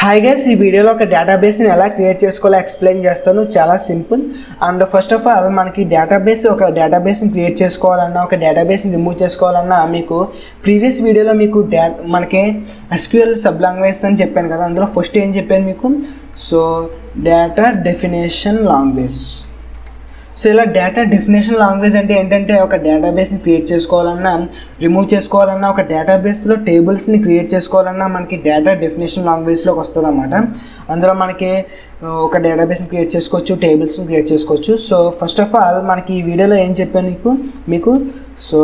hi guys ఈ వీడియోలో ఒక డేటాబేస్ని ఎలా క్రియేట్ చేసుకోవాలో ఎక్స్ప్లెయిన్ చేస్తాను చాలా simple and first of all మనకి డేటాబేస్ ఒక డేటాబేస్ని క్రియేట్ చేసుకోవాలన్నా ఒక డేటాబేస్ని రిమూవ్ చేసుకోవాలన్నా మీకు ప్రీవియస్ వీడియోలో మీకు డా మనకి ఎస్క్యూఎల్ సబ్ లాంగ్వేజ్ అని చెప్పాను కదా అందులో ఫస్ట్ ఏం చెప్పాను మీకు so data definition language so ఇలా డేటా డెఫినేషన్ లాంగ్వేజ్ అంటే ఏంటంటే ఒక డేటాబేస్ని క్రియేట్ చేసుకోవాలన్నా రిమూవ్ చేసుకోవాలన్నా ఒక డేటాబేస్లో టేబుల్స్ని క్రియేట్ చేసుకోవాలన్నా మనకి డేటా డెఫినేషన్ లాంగ్వేజ్లోకి వస్తుంది అనమాట అందులో మనకి ఆ, ఒక డేటాబేస్ని క్రియేట్ చేసుకోవచ్చు టేబుల్స్ని క్రియేట్ చేసుకోవచ్చు సో ఫస్ట్ ఆఫ్ ఆల్ మనకి ఈ వీడియోలో ఏం చెప్పాను మీకు మీకు so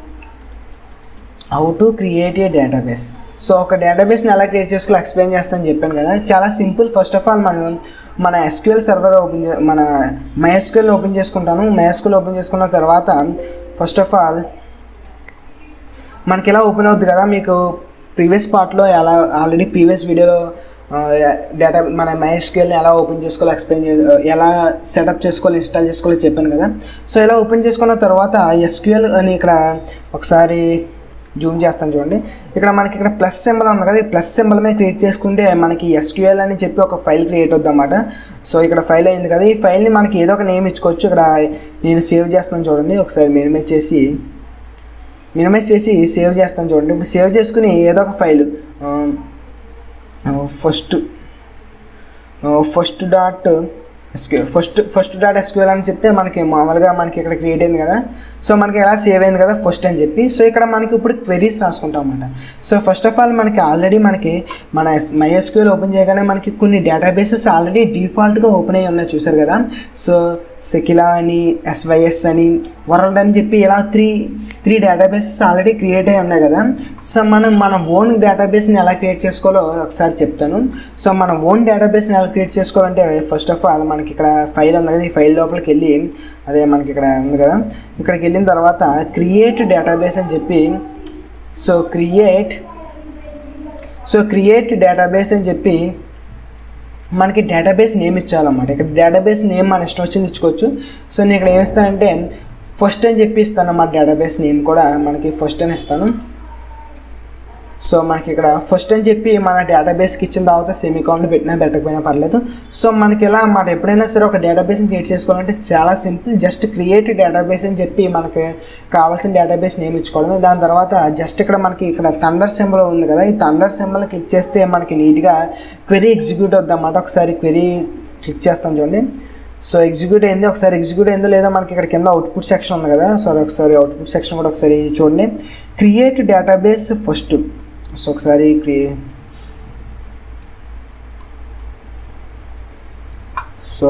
how to create a database so ఒక డేటాబేస్ని ఎలా క్రియేట్ చేసుకోవాలో ఎక్స్ప్లెయిన్ చేస్తానని చెప్పాను కదా చాలా సింపుల్ ఫస్ట్ ఆఫ్ ఆల్ మనం మన ఎస్క్యూఎల్ సర్వర్ ఓపెన్ చే మన మైఎస్క్యూఎల్ ఓపెన్ చేసుకుంటాను మైఎస్క్యూఎల్ ఓపెన్ చేసుకున్న తర్వాత ఫస్ట్ ఆఫ్ ఆల్ మనకి ఎలా ఓపెన్ అవుతుంది కదా మీకు ప్రీవియస్ పార్ట్లో ఎలా ఆల్రెడీ ప్రీవియస్ వీడియోలో డేటా మన మైఎస్క్యూఎల్ని ఎలా ఓపెన్ చేసుకోవాలి ఎక్స్ప్లెయిన్ చే ఎలా సెటప్ చేసుకోవాలి ఇన్స్టాల్ చేసుకోవాలి చెప్పాను కదా సో ఇలా ఓపెన్ చేసుకున్న తర్వాత ఎస్క్యూఎల్ అని ఇక్కడ ఒకసారి జూమ్ చేస్తాను చూడండి ఇక్కడ మనకి ఇక్కడ ప్లస్ సింబల్ ఉంది కదా ఈ ప్లస్ సింబల్ మీద క్రియేట్ చేసుకుంటే మనకి ఎస్క్యూఎల్ అని చెప్పి ఒక ఫైల్ క్రియేట్ అవుతుంది అన్నమాట సో ఇక్కడ ఫైల్ అయింది కదా ఈ ఫైల్ని మనకి ఏదో ఒక నేమ్ ఇచ్చుకోవచ్చు ఇక్కడ నేను సేవ్ చేస్తున్నాను చూడండి ఒకసారి మినిమైజ్ చేసి మినిమైజ్ చేసి సేవ్ చేస్తాను చూడండి ఇప్పుడు సేవ్ చేసుకుని ఏదో ఒక file first first dot SQ first first dot SQL అని చెప్తే మనకి మామూలుగా మనకి ఇక్కడ క్రియేట్ అయింది కదా సో మనకి ఎలా సేవ్ అయింది కదా ఫస్ట్ అని చెప్పి సో ఇక్కడ మనకి ఇప్పుడు క్వెరీస్ రాసుకుంటాం అన్నమాట సో ఫస్ట్ ఆఫ్ ఆల్ మనకి ఆల్రెడీ మనకి మన మైఎస్క్యూఎల్ ఓపెన్ చేయగానే మనకి కొన్ని డేటాబేసెస్ ఆల్రెడీ డిఫాల్ట్గా ఓపెన్ అయ్యి ఉన్నాయి చూసారు కదా సో సెకిలా అని ఎస్వైఎస్ అని వరల్డ్ అని చెప్పి ఇలా three three databases already create అయి ఉన్నాయి కదా సో మనం మన ఓన్ డేటాబేస్ని ఎలా క్రియేట్ చేసుకోవాలో ఒకసారి చెప్తాను సో మన ఓన్ డేటాబేస్ని ఎలా క్రియేట్ చేసుకోవాలంటే ఫస్ట్ ఆఫ్ ఆల్ మనకి ఇక్కడ ఫైల్ ఉంది కదా ఈ ఫైల్ లోపలికి వెళ్ళి అదే మనకి ఇక్కడ ఉంది కదా ఇక్కడికి వెళ్ళిన తర్వాత క్రియేట్ డేటాబేస్ అని చెప్పి so create so create database అని చెప్పి మనకి డేటాబేస్ నేమ్ ఇచ్చాలన్నమాట ఇక్కడ డేటాబేస్ నేమ్ మన ఇష్టం వచ్చింది ఇచ్చుకోవచ్చు సో నేను ఇక్కడ ఏమిస్తానంటే ఫస్ట్ అని చెప్పి ఇస్తాను అన్నమాట డేటాబేస్ నేమ్ కూడా మనకి ఫస్ట్ అని ఇస్తాను సో మనకి ఇక్కడ ఫస్ట్ అని చెప్పి మన డేటాబేస్కి ఇచ్చిన తర్వాత సెమీకాన్లు పెట్టినా పెట్టకపోయినా పర్లేదు సో మనకి ఎలా అన్నమాట ఎప్పుడైనా సరే ఒక డేటాబేస్ని క్రియేట్ చేసుకోవాలంటే చాలా సింపుల్ జస్ట్ క్రియేట్ డేటాబేస్ అని చెప్పి మనకి కావాల్సిన డేటాబేస్ నేమ్ ఇచ్చుకోవడమే దాని తర్వాత జస్ట్ ఇక్కడ మనకి ఇక్కడ థండర్ సింబల్ ఉంది కదా ఈ థండర్ సింబల్ క్లిక్ చేస్తే మనకి నీట్గా క్వెరీ ఎగ్జిక్యూట్ అవుద్ది అన్నమాట ఒకసారి క్వెరీ క్లిక్ చేస్తాను చూడండి సో ఎగ్జిక్యూట్ అయింది ఒకసారి ఎగ్జిక్యూట్ అయిందో లేదా మనకి ఇక్కడ కింద అవుట్పుట్ సెక్షన్ ఉంది కదా సో ఒకసారి అవుట్పుట్ సెక్షన్ కూడా ఒకసారి చూడండి క్రియేట్ డేటాబేస్ ఫస్ట్ సో ఒకసారి క్రియే సో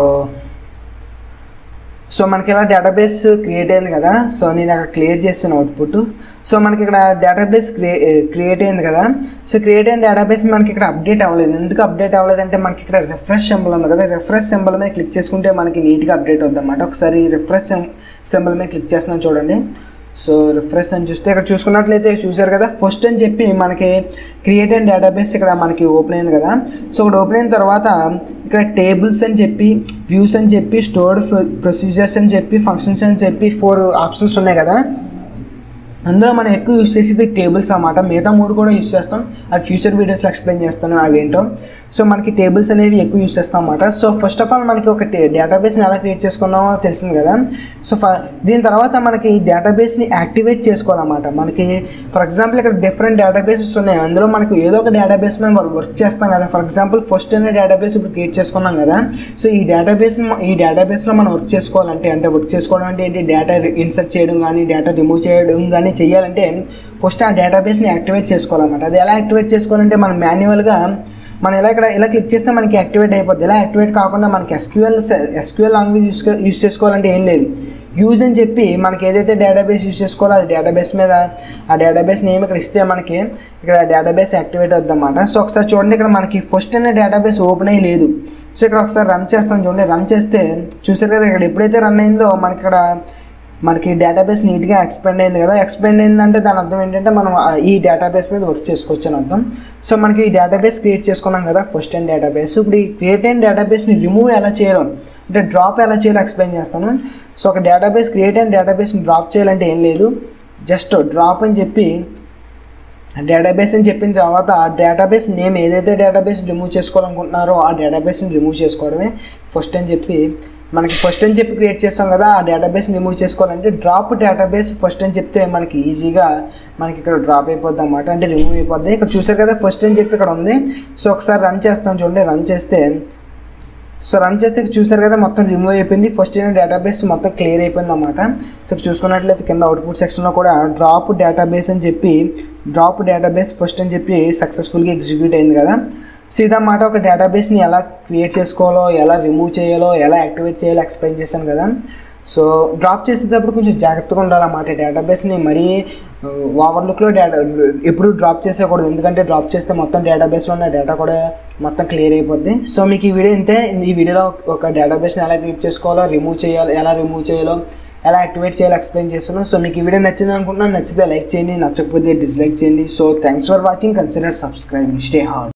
సో మనకి ఇలా డేటాబేస్ క్రియేట్ అయింది కదా సో నేను అక్కడ క్లియర్ చేస్తాను అవుట్పుట్ సో మనకి ఇక్కడ డేటాబేస్ క్రియే క్రియేట్ అయింది కదా సో క్రియేట్ అయిన డేటాబేస్ మనకి ఇక్కడ అప్డేట్ అవ్వలేదు ఎందుకు అప్డేట్ అవ్వలేదు అంటే మనకి ఇక్కడ రిఫ్రెష్ సింబల్ ఉంది కదా రిఫ్రెష్ సింబల్ మీద క్లిక్ చేసుకుంటే మనకి నీట్గా అప్డేట్ అవుతుంది అనమాట ఒకసారి రిఫ్రెష్ సింబల్ మీద క్లిక్ చేస్తున్నాను చూడండి సో రిఫ్రెష్ అని చూస్తే ఇక్కడ చూసుకున్నట్లయితే చూసారు కదా ఫస్ట్ అని చెప్పి మనకి క్రియేట్ అయిన డేటాబేస్ ఇక్కడ మనకి ఓపెన్ అయింది కదా సో ఇక్కడ ఓపెన్ అయిన తర్వాత ఇక్కడ టేబుల్స్ అని చెప్పి వ్యూస్ అని చెప్పి స్టోర్డ్ ప్రొసీజర్స్ అని చెప్పి ఫంక్షన్స్ అని చెప్పి ఫోర్ ఆప్షన్స్ ఉన్నాయి కదా అందులో మనం ఎక్కువ యూస్ చేసేది టేబుల్స్ అన్నమాట మిగతా మూడు కూడా యూస్ చేస్తాం అది ఫ్యూచర్ వీడియోస్లో ఎక్స్ప్లెయిన్ చేస్తాను అవి ఏంటో సో మనకి టేబుల్స్ అనేవి ఎక్కువ యూస్ చేస్తాం అన్నమాట సో ఫస్ట్ ఆఫ్ ఆల్ మనకి ఒక డేటాబేస్ని ఎలా క్రియేట్ చేసుకున్నామో తెలిసింది కదా సో ఫ దీని తర్వాత మనకి ఈ డేటాబేస్ని యాక్టివేట్ చేసుకోవాలన్నమాట మనకి ఫర్ ఎగ్జాంపుల్ ఇక్కడ డిఫరెంట్ డేటాబేసెస్ ఉన్నాయి అందులో మనకు ఏదో ఒక డేటాబేస్ మీద మనం వర్క్ చేస్తాం కదా ఫర్ ఎగ్జాంపుల్ ఫస్ట్ అనే డేటాబేస్ ఇప్పుడు క్రియేట్ చేసుకున్నాం కదా సో ఈ డేటాబేస్ ఈ డేటాబేస్లో మనం వర్క్ చేసుకోవాలంటే అంటే వర్క్ చేసుకోవడం అంటే ఏంటి డేటా ఇన్సర్ట్ చేయడం కానీ డేటా రిమూవ్ చేయడం కానీ చేయాలంటే ఫస్ట్ ఆ డేటాబేస్ని యాక్టివేట్ చేసుకోవాలన్నమాట అది ఎలా యాక్టివేట్ చేసుకోవాలంటే మనం మాన్యువల్గా మనం ఎలా ఇక్కడ ఇలా క్లిక్ చేస్తే మనకి యాక్టివేట్ అయిపోద్ది ఇలా యాక్టివేట్ కాకుండా మనకి SQL SQL language use use చేసుకోవాలంటే ఏం లేదు యూజ్ అని చెప్పి మనకి ఏదైతే డేటాబేస్ యూస్ చేసుకోవాలో అది డేటాబేస్ మీద ఆ డేటాబేస్ నేమ్ ఇక్కడ ఇస్తే మనకి ఇక్కడ డేటాబేస్ యాక్టివేట్ అవుద్ది అన్నమాట సో ఒకసారి చూడండి ఇక్కడ మనకి ఫస్ట్ అనే డేటాబేస్ ఓపెన్ అయ్యి లేదు సో ఇక్కడ ఒకసారి రన్ చేస్తాం చూడండి రన్ చేస్తే చూసారు కదా ఇక్కడ ఎప్పుడైతే రన్ అయిందో మనకి ఇక్కడ మనకి డేటాబేస్ నీట్గా ఎక్స్పెండ్ అయింది కదా ఎక్స్పెండ్ అయిందంటే దాని అర్థం ఏంటంటే మనం ఆ ఈ డేటాబేస్ మీద వర్క్ చేసుకోవచ్చు అని అర్థం సో మనకి ఈ డేటాబేస్ క్రియేట్ చేసుకున్నాం కదా ఫస్ట్ అండ్ డేటాబేస్ ఇప్పుడు ఈ క్రియేట్ అయిన డేటాబేస్ని రిమూవ్ ఎలా చేయడం అంటే డ్రాప్ ఎలా చేయాలో ఎక్స్ప్లెయిన్ చేస్తాను సో ఒక డేటాబేస్ క్రియేట్ అయిన డేటాబేస్ని డ్రాప్ చేయాలంటే ఏం లేదు జస్ట్ డ్రాప్ అని చెప్పి డేటాబేస్ అని చెప్పిన తర్వాత ఆ డేటాబేస్ నేమ్ ఏదైతే డేటాబేస్ రిమూవ్ చేసుకోవాలనుకుంటున్నారో ఆ డేటాబేస్ని రిమూవ్ చేసుకోవడమే ఫస్ట్ అని చెప్పి మనకి ఫస్ట్ అని చెప్పి క్రియేట్ చేస్తాం కదా ఆ డేటాబేస్ రిమూవ్ చేసుకోవాలంటే డ్రాప్ డేటాబేస్ ఫస్ట్ అని చెప్తే మనకి ఈజీగా మనకి ఇక్కడ డ్రాప్ అయిపోద్ది అనమాట అంటే రిమూవ్ అయిపోద్ది ఇక్కడ చూసారు కదా ఫస్ట్ అని చెప్పి ఇక్కడ ఉంది సో ఒకసారి రన్ చేస్తాను చూడండి రన్ చేస్తే సో రన్ చేస్తే చూసారు కదా మొత్తం రిమూవ్ అయిపోయింది ఫస్ట్ అయిన డేటాబేస్ మొత్తం క్లియర్ అయిపోయింది అనమాట సో చూసుకున్నట్లయితే కింద అవుట్పుట్ సెక్షన్లో కూడా డ్రాప్ డేటాబేస్ అని చెప్పి డ్రాప్ డేటాబేస్ ఫస్ట్ అని చెప్పి సక్సెస్ఫుల్గా ఎగ్జిక్యూట్ అయింది కదా సో ఇదన్నమాట ఒక డేటాబేస్ని ఎలా క్రియేట్ చేసుకోవాలో ఎలా రిమూవ్ చేయాలో ఎలా యాక్టివేట్ చేయాలో ఎక్స్ప్లెయిన్ చేశాను కదా సో డ్రాప్ చేసేటప్పుడు కొంచెం జాగ్రత్తగా ఉండాలన్నమాట డేటాబేస్ని మరీ ఓవర్లుక్లో డేటా ఎప్పుడు డ్రాప్ చేసేయకూడదు ఎందుకంటే డ్రాప్ చేస్తే మొత్తం డేటాబేస్లో ఉన్న డేటా కూడా మొత్తం క్లియర్ అయిపోద్ది సో మీకు ఈ వీడియో ఇంతే ఈ వీడియోలో ఒక డేటాబేస్ని ఎలా క్రియేట్ చేసుకోవాలో రిమూవ్ చేయాలో ఎలా రిమూవ్ చేయాలో ఎలా యాక్టివేట్ చేయాలో ఎక్స్ప్లెయిన్ చేస్తున్నాను సో మీకు ఈ వీడియో నచ్చింది అనుకుంటున్నాను నచ్చితే లైక్ చేయండి నచ్చకపోతే డిస్లైక్ చేయండి so thanks for watching consider subscribe stay hard